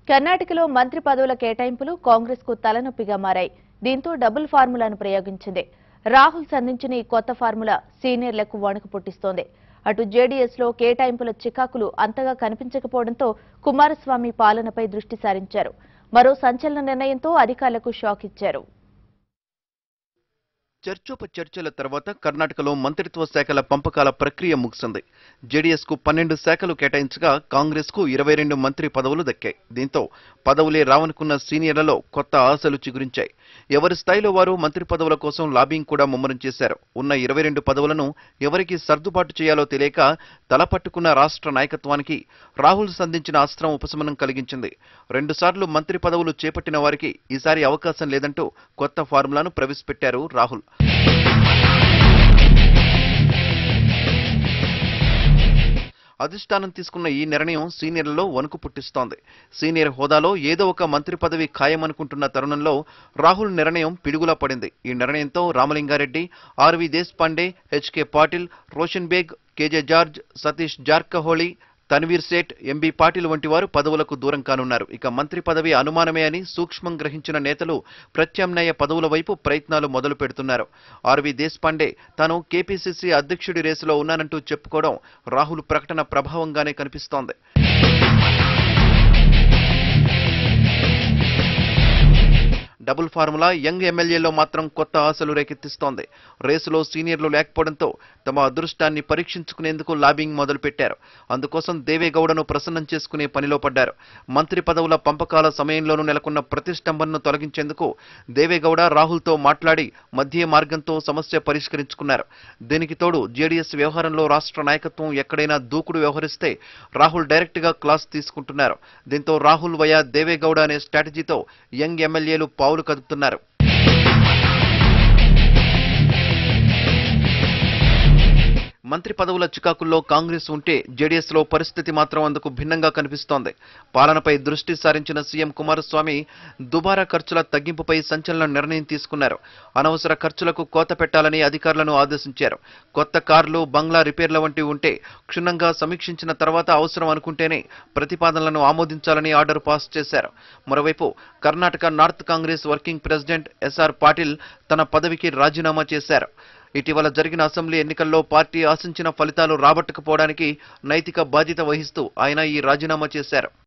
కర్ణాటకలో మంత్రి పదవుల కేటాయింపులు కాంగ్రెస్ కు తలనొప్పిగా మారాయి దీంతో డబుల్ ఫార్ములాను ప్రయోగించింది రాహుల్ సంధించిన ఈ కొత్త ఫార్ములా సీనియర్లకు వణుకు పుట్టిస్తోంది అటు జేడీఎస్ లో కేటాయింపుల చికాకులు అంతగా కనిపించకపోవడంతో కుమారస్వామి పాలనపై దృష్టి సారించారు మరో సంచలన నిర్ణయంతో అధికారులకు షాక్ ఇచ్చారు చర్చోపచర్చల తర్వాత కర్ణాటకలో మంత్రిత్వ శాఖల పంపకాల ప్రక్రియ ముగిసింది జేడీఎస్ కు పన్నెండు శాఖలు కేటాయించగా కాంగ్రెస్ కు ఇరవై రెండు మంత్రి పదవులు దక్కాయి దీంతో పదవులే రావనుకున్న సీనియర్లలో కొత్త ఆశలు చిగురించాయి ఎవరి స్థాయిలో వారు మంత్రి పదవుల కోసం లాబింగ్ కూడా ముమ్మరం చేశారు ఉన్న ఇరవై రెండు పదవులను ఎవరికి సర్దుబాటు చేయాలో తెలియక తలపట్టుకున్న రాష్ట్ర నాయకత్వానికి రాహుల్ సంధించిన అస్త్రం ఉపశమనం కలిగించింది రెండుసార్లు మంత్రి పదవులు చేపట్టిన వారికి ఈసారి అవకాశం లేదంటూ కొత్త ఫార్ములాను ప్రవేశపెట్టారు రాహుల్ అధిష్టానం తీసుకున్న ఈ నిర్ణయం సీనియర్లలో వణుకు పుట్టిస్తోంది సీనియర్ హోదాలో ఏదో ఒక మంత్రి పదవి ఖాయమనుకుంటున్న తరుణంలో రాహుల్ నిర్ణయం పిడుగులా పడింది ఈ నిర్ణయంతో Ramalinga Reddy RV Deshpande HK Patil Roshan Baig KJ George Satish జార్కహోళి Tanveer Seth MB Patil వంటి వారు పదవులకు దూరం కానున్నారు ఇక మంత్రి పదవి అనుమానమే అని సూక్ష్మం గ్రహించిన నేతలు ప్రత్యామ్నాయ పదవుల వైపు ప్రయత్నాలు మొదలు పెడుతున్నారు ఆర్వి దేశపాండే తాను కేపీసీసీ అధ్యక్షుడి రేసులో ఉన్నానంటూ చెప్పుకోవడం రాహుల్ ప్రకటన ప్రభావంగానే కనిపిస్తోంది డబుల్ ఫార్ములా యంగ్ ఎమ్మెల్యేలో మాత్రం కొత్త ఆశలు రేకెత్తిస్తోంది రేసులో సీనియర్లు లేకపోవడంతో తమ అదృష్టాన్ని పరీక్షించుకునేందుకు లాబింగ్ మొదలుపెట్టారు అందుకోసం దేవేగౌడను ప్రసన్నం చేసుకునే పనిలో పడ్డారు మంత్రి పదవుల పంపకాల సమయంలోనూ నెలకొన్న ప్రతిష్టంభనను తొలగించేందుకు దేవేగౌడ రాహుల్తో మాట్లాడి మధ్య మార్గంతో సమస్య పరిష్కరించుకున్నారు దీనికి తోడు జేడీఎస్ వ్యవహారంలో రాష్ట్ర నాయకత్వం ఎక్కడైనా దూకుడు వ్యవహరిస్తే రాహుల్ డైరెక్ట్ గా క్లాస్ తీసుకుంటున్నారు దీంతో రాహుల్ వయా దేవేగౌడ అనే స్ట్రాటజీతో యంగ్ ఎమ్మెల్యేలు పావులు కదుపుతున్నారు మంత్రి పదవుల చికాకుల్లో కాంగ్రెస్ ఉంటే జేడీఎస్ లో పరిస్థితి మాత్రం అందుకు భిన్నంగా కనిపిస్తోంది పాలనపై దృష్టి సారించిన సీఎం కుమారస్వామి దుబారా ఖర్చుల తగ్గింపుపై సంచలన నిర్ణయం తీసుకున్నారు అనవసర ఖర్చులకు కోత పెట్టాలని అధికారులను ఆదేశించారు కొత్త కార్లు బంగ్లా రిపేర్ల వంటివి ఉంటే క్షుణ్ణంగా సమీక్షించిన తర్వాత అవసరం అనుకుంటేనే ప్రతిపాదనలను ఆమోదించాలని ఆర్డర్ పాస్ చేశారు మరోవైపు Karnataka north Congress working president SR Patil తన పదవికి రాజీనామా చేశారు ఇటీవల జరిగిన అసెంబ్లీ ఎన్నికల్లో పార్టీ ఆశించిన ఫలితాలు రాబట్టకపోవడానికి నైతిక బాధ్యత వహిస్తూ ఆయన ఈ రాజీనామా చేశారు